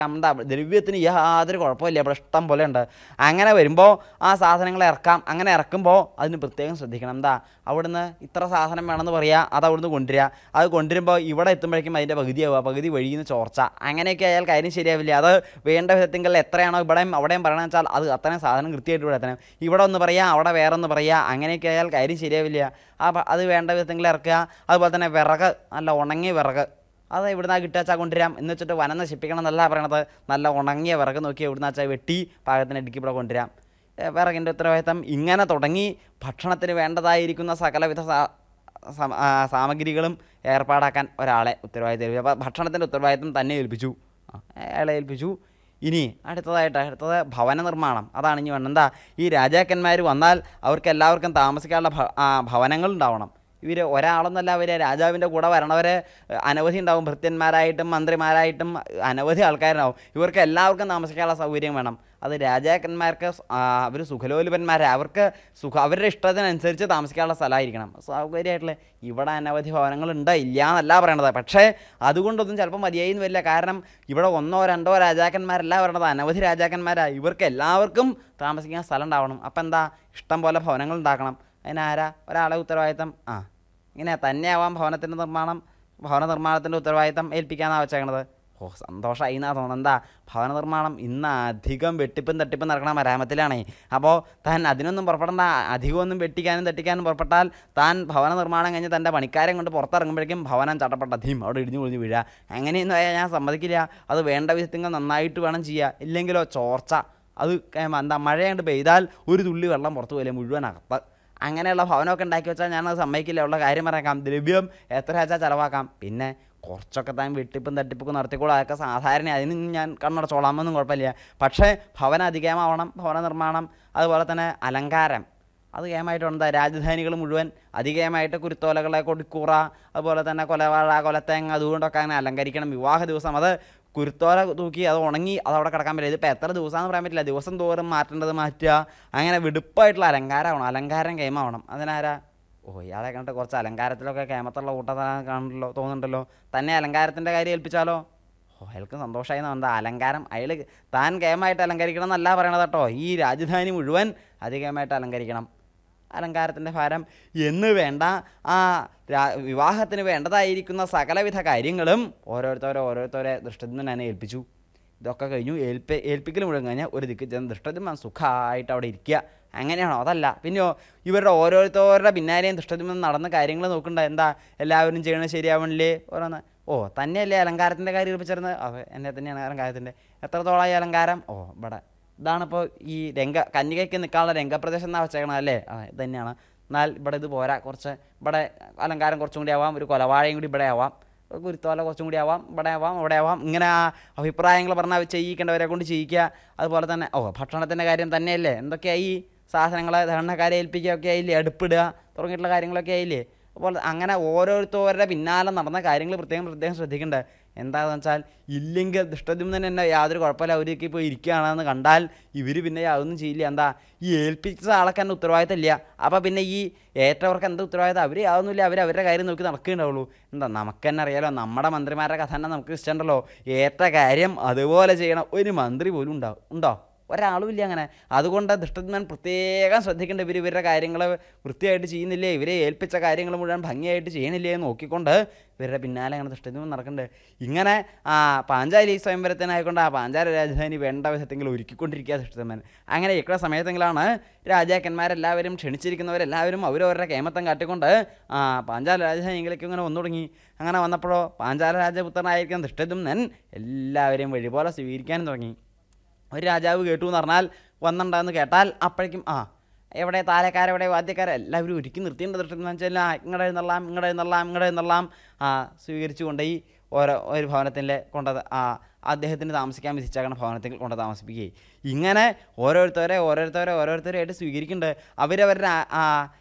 എന്താ ദ്രവ്യത്തിന് യാതൊരു കുഴപ്പമില്ല ഇവിടെ ഇഷ്ടം പോലെ ഉണ്ട് അങ്ങനെ വരുമ്പോൾ ആ സാധനങ്ങൾ ഇറക്കാം അങ്ങനെ ഇറക്കുമ്പോൾ അതിന് പ്രത്യേകം ശ്രദ്ധിക്കണം എന്താ അവിടുന്ന് ഇത്ര സാധനം വേണമെന്ന് പറയുക അത് അവിടുന്ന് കൊണ്ടുവരിക അത് കൊണ്ടുവരുമ്പോൾ ഇവിടെ എത്തുമ്പോഴേക്കും അതിൻ്റെ പകുതിയാവുക പകുതി വഴിയിൽ നിന്ന് ചോർച്ച അങ്ങനെയൊക്കെ ആയാൽ കാര്യം ശരിയാവില്ല അത് വേണ്ട വിധത്തിൽ എത്രയാണോ ഇവിടെയും അവിടെയും പറയണമെന്ന് വെച്ചാൽ അത് അത്രയും സാധനം കൃത്യമായിട്ട് ഇവിടെ എത്തണം ഇവിടെ ഒന്ന് പറയുക അവിടെ വേറെ ഒന്ന് പറയുക അങ്ങനെയൊക്കെ ആയാൽ കാര്യം ശരിയാവില്ല ആ പ- അത് വേണ്ട വിധത്തിൽ ഇറക്കുക അതുപോലെ തന്നെ വിറക് നല്ല ഉണങ്ങിയ വിറക് അത് ഇവിടുന്ന് കിട്ടുക വെച്ചാൽ കൊണ്ടുവരാം എന്ന് വെച്ചിട്ട് വനം നശിപ്പിക്കണം എന്നല്ല പറയണത് നല്ല ഉണങ്ങിയ വിറക് നോക്കി എവിടുന്ന് വെച്ചാൽ വെട്ടി പാകത്തിന് ഇടുക്കി ഇവിടെ കൊണ്ടുവരാം ഏ, വിറകിൻ്റെ ഉത്തരവാദിത്തം ഇങ്ങനെ തുടങ്ങി ഭക്ഷണത്തിന് വേണ്ടതായിരിക്കുന്ന സകലവിധ സാ സമ- ആ, സാമഗ്രികളും ഏർപ്പാടാക്കാൻ ഒരാളെ ഉത്തരവാദിത്തം ഏൽപ്പിച്ചു അപ്പോൾ ഭക്ഷണത്തിൻ്റെ ഉത്തരവാദിത്തം തന്നെ ഏൽപ്പിച്ചു ആ, അയാളെ ഏൽപ്പിച്ചു ഇനി അടുത്തതായിട്ട് അടുത്തത് ഭവന നിർമ്മാണം അതാണ് ഇനി വേണ്ടത് എന്താ ഈ രാജാക്കന്മാർ വന്നാൽ അവർക്ക് എല്ലാവർക്കും താമസിക്കാനുള്ള ഭ- ആ, ഭവനങ്ങൾ ഉണ്ടാവണം ഇവർ ഒരാളൊന്നല്ല അവർ രാജാവിൻ്റെ കൂടെ വരണവർ അനവധി ഉണ്ടാവും ഭൃത്യന്മാരായിട്ടും മന്ത്രിമാരായിട്ടും അനവധി ആൾക്കാരുണ്ടാവും ഇവർക്ക് എല്ലാവർക്കും താമസിക്കാനുള്ള സൗകര്യം വേണം അത് രാജാക്കന്മാർക്ക് അവർ സുഖലോലുപന്മാരെ അവർക്ക് സുഖ അവരുടെ ഇഷ്ടത്തിനനുസരിച്ച് താമസിക്കാനുള്ള സ്ഥലമായിരിക്കണം സൗകര്യമായിട്ടുള്ള ഇവിടെ അനവധി ഭവനങ്ങളുണ്ട് ഇല്ല എന്നല്ല പറയണത് പക്ഷേ അതുകൊണ്ടൊന്നും ചിലപ്പോൾ മതിയായി എന്ന് വരില്ല കാരണം ഇവിടെ ഒന്നോ രണ്ടോ രാജാക്കന്മാരല്ല പറയണത് അനവധി രാജാക്കന്മാരാണ് ഇവർക്ക് എല്ലാവർക്കും താമസിക്കാൻ സ്ഥലം ഉണ്ടാവണം അപ്പം എന്താ ഇഷ്ടം പോലെ ഭവനങ്ങൾ ഉണ്ടാക്കണം അതിനാരാ ഒരാളെ ഉത്തരവാദിത്തം ആ ഇങ്ങനെ തന്നെയാവാം ഭവനത്തിൻ്റെ നിർമ്മാണം ഭവന നിർമ്മാണത്തിൻ്റെ ഉത്തരവാദിത്തം ഏൽപ്പിക്കാന്നാണ് വെച്ചേക്കണത് ഓ സന്തോഷമായി എന്നാ തോന്നുന്നത് എന്താ ഭവന നിർമ്മാണം ഇന്ന് അധികം വെട്ടിപ്പും തട്ടിപ്പും നടക്കണ മരാമത്തിലാണേ അപ്പോൾ താൻ അതിനൊന്നും പുറപ്പെടേണ്ട അധികമൊന്നും വെട്ടിക്കാനും തട്ടിക്കാനും പുറപ്പെട്ടാൽ താൻ ഭവന നിർമ്മാണം കഴിഞ്ഞ് തൻ്റെ പണിക്കാരെ കൊണ്ട് പുറത്തിറങ്ങുമ്പോഴേക്കും ഭവനം ചട്ടപ്പെട്ട ധീം അവിടെ ഇടിഞ്ഞു പൊളിഞ്ഞ് വീഴുക അങ്ങനെയൊന്നും ആയാൽ ഞാൻ സമ്മതിക്കില്ല അത് വേണ്ട വിധത്തിൽ നന്നായിട്ട് വേണം ചെയ്യുക ഇല്ലെങ്കിലോ ചോർച്ച അത് ഏ, എന്താ മഴയാണ്ട് പെയ്താൽ ഒരു തുള്ളി വെള്ളം പുറത്തു പോലെ മുഴുവൻ അകത്ത് അങ്ങനെയുള്ള ഭവനമൊക്കെ ഉണ്ടാക്കി വെച്ചാൽ ഞാനത് സമ്മതിക്കില്ല ഉള്ള കാര്യം പറയാം ദ്രവ്യം എത്ര വെച്ചാൽ ചിലവാക്കാം പിന്നെ കുറച്ചൊക്കെ താൻ വെട്ടിപ്പും തട്ടിപ്പൊക്കെ നടത്തിക്കോളും അതൊക്കെ സാധാരണ അതിന് ഞാൻ കണ്ണടച്ചോളാമൊന്നും കുഴപ്പമില്ല പക്ഷേ ഭവനം അധികമാവണം ഭവന നിർമ്മാണം അതുപോലെ തന്നെ അലങ്കാരം അത് കേമായിട്ട് എന്താ രാജധാനികൾ മുഴുവൻ അധികമായിട്ട് കുരുത്തോലകളെ കൊടിക്കൂറ അതുപോലെ തന്നെ കൊലവാഴ കൊലത്തേങ്ങ അതുകൊണ്ടൊക്കെ അങ്ങനെ അലങ്കരിക്കണം വിവാഹ ദിവസം അത് കുരുത്തോല തൂക്കി അത് ഉണങ്ങി അത് അവിടെ കിടക്കാൻ പറ്റില്ല ഇതിപ്പോൾ എത്ര ദിവസമാണെന്ന് പറയാൻ പറ്റില്ല ദിവസം തോറും മാറ്റേണ്ടത് മാറ്റുക അങ്ങനെ വെടുപ്പായിട്ടുള്ള അലങ്കാരമാവണം അലങ്കാരം കേമാവണം അതിനാരാ ഓ ഇയാളെ കണ്ടിട്ട് കുറച്ച് അലങ്കാരത്തിലൊക്കെ കേമത്തുള്ള കൂട്ടത്തിലാണ് കാണുന്നല്ലോ തോന്നുന്നുണ്ടല്ലോ തന്നെ അലങ്കാരത്തിൻ്റെ കാര്യം ഏൽപ്പിച്ചാലോ ഓ അയാൾക്ക് സന്തോഷമായി എന്താ അലങ്കാരം അയാൾ താൻ കേമായിട്ട് അലങ്കരിക്കണം എന്നല്ല പറയണത് കേട്ടോ ഈ രാജധാനി മുഴുവൻ അധികമായിട്ട് അലങ്കരിക്കണം അലങ്കാരത്തിൻ്റെ ഭാരം എന്ന് വേണ്ട ആ രാ- വിവാഹത്തിന് വേണ്ടതായിരിക്കുന്ന സകലവിധ കാര്യങ്ങളും ഓരോരുത്തരെ ഓരോരുത്തരെ ദൃഷ്ടത്തിൽ തന്നെ ഏൽപ്പിച്ചു ഇതൊക്കെ കഴിഞ്ഞു ഏൽപ്പി ഏൽപ്പിക്കൽ മുഴുവൻ കഴിഞ്ഞാൽ ഒരു ദിക്ക് ചെന്ന് ദൃഷ്ടത്തിന്മ സുഖമായിട്ട് അവിടെ ഇരിക്കുക അങ്ങനെയാണോ അതല്ല പിന്നെയോ ഇവരുടെ ഓരോരുത്തരുടെ പിന്നാലെയും ദൃഷ്ടത്തിന്മ നടന്ന കാര്യങ്ങൾ നോക്കണ്ട എന്താ എല്ലാവരും ചെയ്യണത് ശരിയാവണില്ലേ ഓരോന്ന് ഓ തന്നെയല്ലേ അലങ്കാരത്തിൻ്റെ കാര്യം ഏൽപ്പിച്ചിരുന്നത് അതെ എന്നെ തന്നെയാണ് അലങ്കാരത്തിൻ്റെ എത്രത്തോളമായി അലങ്കാരം ഓ ഇവിടെ ഇതാണിപ്പോൾ ഈ രംഗ കന്യകയ്ക്ക് നിൽക്കാനുള്ള രംഗപ്രദേശം എന്നാണ് വെച്ചേക്കണത് അല്ലേ ആ ഇത് തന്നെയാണ് എന്നാൽ ഇവിടെ ഇത് പോരാ കുറച്ച് ഇവിടെ അലങ്കാരം കുറച്ചും കൂടി ആവാം ഒരു കൊലവാഴയും കൂടി ഇവിടെ ആവാം ഒരു കുരുത്തോല കുറച്ചും കൂടി ആവാം ഇവിടെ ആവാം അവിടെ ആവാം ഇങ്ങനെ ആ അഭിപ്രായങ്ങൾ പറഞ്ഞാൽ ചെയ്യിക്കേണ്ടവരെ കൊണ്ട് ചെയ്യിക്കുക അതുപോലെ തന്നെ ഓ ഭക്ഷണത്തിൻ്റെ കാര്യം തന്നെയല്ലേ എന്തൊക്കെയായി സാധനങ്ങൾ ദഹനക്കാരെ ഏൽപ്പിക്കുക ഒക്കെ ആയില്ലേ അടുപ്പിടുക തുടങ്ങിയിട്ടുള്ള കാര്യങ്ങളൊക്കെ ആയില്ലേ അപ്പോൾ അങ്ങനെ ഓരോരുത്തരുടെ പിന്നാലെ നടന്ന കാര്യങ്ങൾ പ്രത്യേകം പ്രത്യേകം ശ്രദ്ധിക്കണ്ടേ എന്താണെന്ന് വെച്ചാൽ ഇല്ലെങ്കിൽ ദുഷ്ടദ്യുമ്നൻ തന്നെ യാതൊരു കുഴപ്പമില്ല അവരൊക്കെ ഇപ്പോൾ ഇരിക്കുകയാണെന്ന് കണ്ടാൽ ഇവർ പിന്നെ യാതൊന്നും ചെയ്യില്ല എന്താ ഈ ഏൽപ്പിച്ച ആൾക്ക് തന്നെ ഉത്തരവാദിത്തം ഇല്ല അപ്പോൾ പിന്നെ ഈ ഏറ്റവർക്ക് എന്താ ഉത്തരവാദിത്തം അവർ യാതൊന്നുമില്ല അവർ അവരുടെ കാര്യം നോക്കി നടക്കുകയുണ്ടാവുള്ളൂ എന്താ നമുക്ക് തന്നെ അറിയാലോ നമ്മുടെ മന്ത്രിമാരുടെ കഥ തന്നെ നമുക്ക് ഇഷ്ടമുണ്ടല്ലോ ഏറ്റ കാര്യം അതുപോലെ ചെയ്യണം ഒരു മന്ത്രി പോലും ഉണ്ടാവും ഉണ്ടോ ഒരാളും ഇല്ല അങ്ങനെ അതുകൊണ്ട് ദുഷ്ടന്മാൻ പ്രത്യേകം ശ്രദ്ധിക്കേണ്ട ഇവർ ഇവരുടെ കാര്യങ്ങൾ വൃത്തിയായിട്ട് ചെയ്യുന്നില്ലേ ഇവരെ ഏൽപ്പിച്ച കാര്യങ്ങൾ മുഴുവൻ ഭംഗിയായിട്ട് ചെയ്യണില്ലേ എന്ന് നോക്കിക്കൊണ്ട് ഇവരുടെ പിന്നാലെ അങ്ങനെ ദുഷ്ടന്മാൻ നടക്കുന്നുണ്ട് ഇങ്ങനെ ആ പാഞ്ചാലി സ്വയംവരത്തിനായിക്കൊണ്ട് ആ പാഞ്ചാല രാജധാനി വേണ്ട വിധത്തെങ്കിൽ ഒരുക്കിക്കൊണ്ടിരിക്കുക ദുഷ്ടന്മാൻ അങ്ങനെ ഇക്കടെ സമയത്തെങ്കിലാണ് രാജാക്കന്മാരെല്ലാവരും ക്ഷണിച്ചിരിക്കുന്നവരെല്ലാവരും അവരവരുടെ കേമത്തം കാട്ടിക്കൊണ്ട് ആ പാഞ്ചാല രാജധാനിയിലേക്ക് ഇങ്ങനെ വന്നു തുടങ്ങി അങ്ങനെ വന്നപ്പോഴോ പാഞ്ചാല രാജപുത്രനായിരിക്കുന്ന ദുഷ്ടദ്യുമ്നൻ എല്ലാവരെയും വഴിപോലെ സ്വീകരിക്കാനും തുടങ്ങി ഒരു രാജാവ് കേട്ടു എന്ന് പറഞ്ഞാൽ വന്നിട്ടുണ്ടെന്ന് കേട്ടാൽ അപ്പോഴേക്കും ആ എവിടെ താരക്കാരെവിടെ വാദ്യക്കാരെ എല്ലാവരും ഒരുക്കി നിർത്തിയിട്ട് ദൃഷ്ടം വെച്ചാൽ ആ ഇങ്ങടെ എഴുന്നള്ളാം ഇങ്ങടെ എഴുന്നള്ളാം ഇങ്ങടെ എഴുന്നള്ളാം ആ സ്വീകരിച്ചു കൊണ്ടുപോയി ഓരോ ഒരു ഭവനത്തിൻ്റെ കൊണ്ട് ആ അദ്ദേഹത്തിന് താമസിക്കാൻ വിധിച്ചേക്കണ ഭവനത്തിൽ കൊണ്ട് താമസിപ്പിക്കുകയും ഇങ്ങനെ ഓരോരുത്തരെ ഓരോരുത്തരെ ഓരോരുത്തരായിട്ട് സ്വീകരിക്കുന്നുണ്ട് അവരവരുടെ ആ- ആ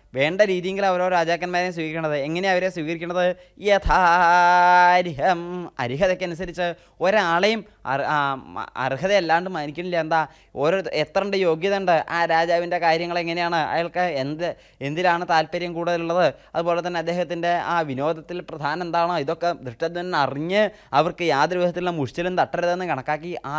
വേണ്ട രീതിയെങ്കിലും ഓരോ രാജാക്കന്മാരെയും സ്വീകരിക്കണത് എങ്ങനെയാണ് അവരെ സ്വീകരിക്കുന്നത് യഥാരിഹം അർഹതയ്ക്കനുസരിച്ച് ഒരാളെയും അർ- ആ, മ- അർഹതയല്ലാണ്ട് മാനിക്കണില്ല എന്താ ഓരോ എത്ര ഉണ്ട് യോഗ്യത ഉണ്ട് ആ രാജാവിൻ്റെ കാര്യങ്ങൾ എങ്ങനെയാണ് അയാൾക്ക് എന്ത് എന്തിലാണ് താല്പര്യം കൂടുതലുള്ളത് അതുപോലെ തന്നെ അദ്ദേഹത്തിൻ്റെ ആ വിനോദത്തിൽ പ്രധാനം എന്താണോ ഇതൊക്കെ ദൃഷ്ടദ്വൻ അറിഞ്ഞ് അവർക്ക് യാതൊരു വിധത്തിലുള്ള മുഷ്ടിലും തട്ടരുതെന്ന് കണക്കാക്കി ആ